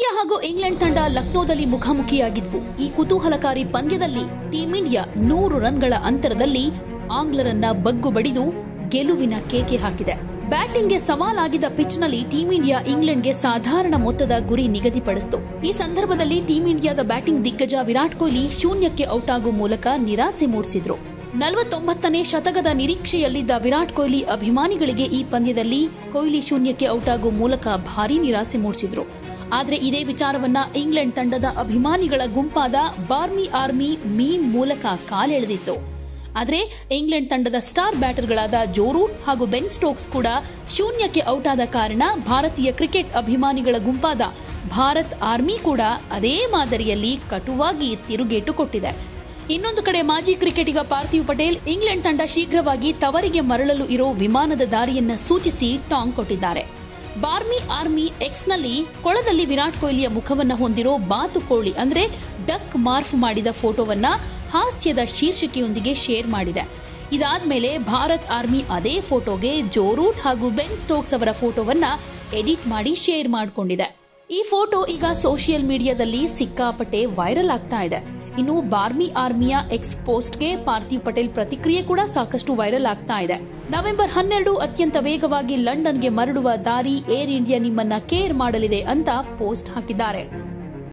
India ಹಾಗೂ England ತಂಡ ಲಕ್ನೋದಲ್ಲಿ ಮುಖಾಮುಖಿಯಾಗಿದ್ವು ಈ ಕುತೂಹಲಕಾರಿ ಪಂದ್ಯದಲ್ಲಿ ಟೀಂ ಇಂಡಿಯಾ ನೂರು ರನ್ಗಳ ಅಂತರದಲ್ಲಿ ಆಂಗ್ಲರನ್ನ ಬಗ್ಗು ಬಡಿದು ಗೆಲುವಿನ ಕೇಕೆ ಹಾಕಿದೆ ಬ್ಯಾಟಿಂಗ್ಗೆ ಸವಾಲಾಗಿದ್ದ ಪಿಚ್ನಲ್ಲಿ ಟೀಂ ಇಂಡಿಯಾ ಇಂಗ್ಲೆಂಡ್ಗೆ ಸಾಧಾರಣ ಮೊತ್ತದ ಗುರಿ ನಿಗದಿಪಡಿಸಿತು ಈ ಸಂದರ್ಭದಲ್ಲಿ ಟೀಂ ಇಂಡಿಯಾದ ಬ್ಯಾಟಿಂಗ್ ದಿಗ್ಗಜ ವಿರಾಟ್ ಕೊಹ್ಲಿ ಶೂನ್ಯಕ್ಕೆ ಔಟ್ ಆಗುವ ಮೂಲಕ ನಿರಾಸೆ ಮೂಡಿಸಿದ್ರು ನಲವತ್ತೊಂಬತ್ತನೇ ಶತಕದ ನಿರೀಕ್ಷೆಯಲ್ಲಿದ್ದ ವಿರಾಟ್ ಕೊಹ್ಲಿ ಅಭಿಮಾನಿಗಳಿಗೆ ಈ ಪಂದ್ಯದಲ್ಲಿ ಕೊಹ್ಲಿ ಶೂನ್ಯಕ್ಕೆ ಔಟ್ ಆಗುವ ಮೂಲಕ ಭಾರೀ ನಿರಾಸೆ ಮೂಡಿಸಿದ್ರು ಆದರೆ ಇದೇ ವಿಚಾರವನ್ನ ಇಂಗ್ಲೆಂಡ್ ತಂಡದ ಅಭಿಮಾನಿಗಳ ಗುಂಪಾದ ಬಾರ್ಮಿ ಆರ್ಮಿ ಮೀಮ್ ಮೂಲಕ ಕಾಲೆಳೆದಿತ್ತು ಆದರೆ ಇಂಗ್ಲೆಂಡ್ ತಂಡದ ಸ್ಟಾರ್ ಬ್ಯಾಟರ್ಗಳಾದ ಜೋ ರೂಟ್ ಹಾಗೂ ಬೆನ್ ಸ್ಟೋಕ್ಸ್ ಕೂಡ ಶೂನ್ಯಕ್ಕೆ ಔಟ್ ಆದ ಕಾರಣ ಭಾರತೀಯ ಕ್ರಿಕೆಟ್ ಅಭಿಮಾನಿಗಳ ಗುಂಪಾದ ಭಾರತ್ ಆರ್ಮಿ ಕೂಡ ಅದೇ ಮಾದರಿಯಲ್ಲಿ ಕಟುವಾಗಿ ತಿರುಗೇಟು ಕೊಟ್ಟಿದೆ ಇನ್ನೊಂದು ಕಡೆ ಮಾಜಿ ಕ್ರಿಕೆಟಿಗ ಪಾರ್ಥಿವ್ ಪಟೇಲ್ ಇಂಗ್ಲೆಂಡ್ ತಂಡ ಶೀಘ್ರವಾಗಿ ತವರಿಗೆ ಮರಳಲು ಇರೋ ವಿಮಾನದ ದಾರಿಯನ್ನ ಸೂಚಿಸಿ ಟಾಂಗ್ ಕೊಟ್ಟಿದ್ದಾರೆ ಬಾರ್ಮಿ ಆರ್ಮಿ ಎಕ್ಸ್ನಲ್ಲಿ ಕೊಳದಲ್ಲಿ ವಿರಾಟ್ ಕೊಹ್ಲಿಯ ಮುಖವನ್ನ ಹೊಂದಿರೋ ಬಾತುಕೋಳಿ ಅಂದ್ರೆ ಡಕ್ ಮಾರ್ಫ್ ಮಾಡಿದ ಫೋಟೋವನ್ನ ಹಾಸ್ಯದ ಶೀರ್ಷಿಕೆಯೊಂದಿಗೆ ಶೇರ್ ಮಾಡಿದೆ ಇದಾದ್ಮೇಲೆ ಭಾರತ್ ಆರ್ಮಿ ಅದೇ ಫೋಟೋಗೆ ಜೋ ರೂಟ್ ಹಾಗೂ ಬೆನ್ ಸ್ಟೋಕ್ಸ್ ಅವರ ಫೋಟೋವನ್ನ ಎಡಿಟ್ ಮಾಡಿ ಶೇರ್ ಮಾಡಿಕೊಂಡಿದೆ ಈ ಫೋಟೋ ಈಗ ಸೋಷಿಯಲ್ ಮೀಡಿಯಾದಲ್ಲಿ ಸಿಕ್ಕಾಪಟ್ಟೆ ವೈರಲ್ ಆಗ್ತಾ ಇದೆ ಇನ್ನು ಬಾರ್ಮಿ ಆರ್ಮಿಯ ಎಕ್ಸ್ ಪೋಸ್ಟ್ಗೆ ಪಾರ್ಥಿವ್ ಪಟೇಲ್ ಪ್ರತಿಕ್ರಿಯೆ ಕೂಡ ಸಾಕಷ್ಟು ವೈರಲ್ ಆಗ್ತಾ ಇದೆ ನವೆಂಬರ್ ಹನ್ನೆರಡು ಅತ್ಯಂತ ವೇಗವಾಗಿ ಲಂಡನ್ಗೆ ಮರಳುವ ದಾರಿ ಏರ್ ಇಂಡಿಯಾ ನಿಮ್ಮನ್ನ ಕೇರ್ ಮಾಡಲಿದೆ ಅಂತ ಪೋಸ್ಟ್ ಹಾಕಿದ್ದಾರೆ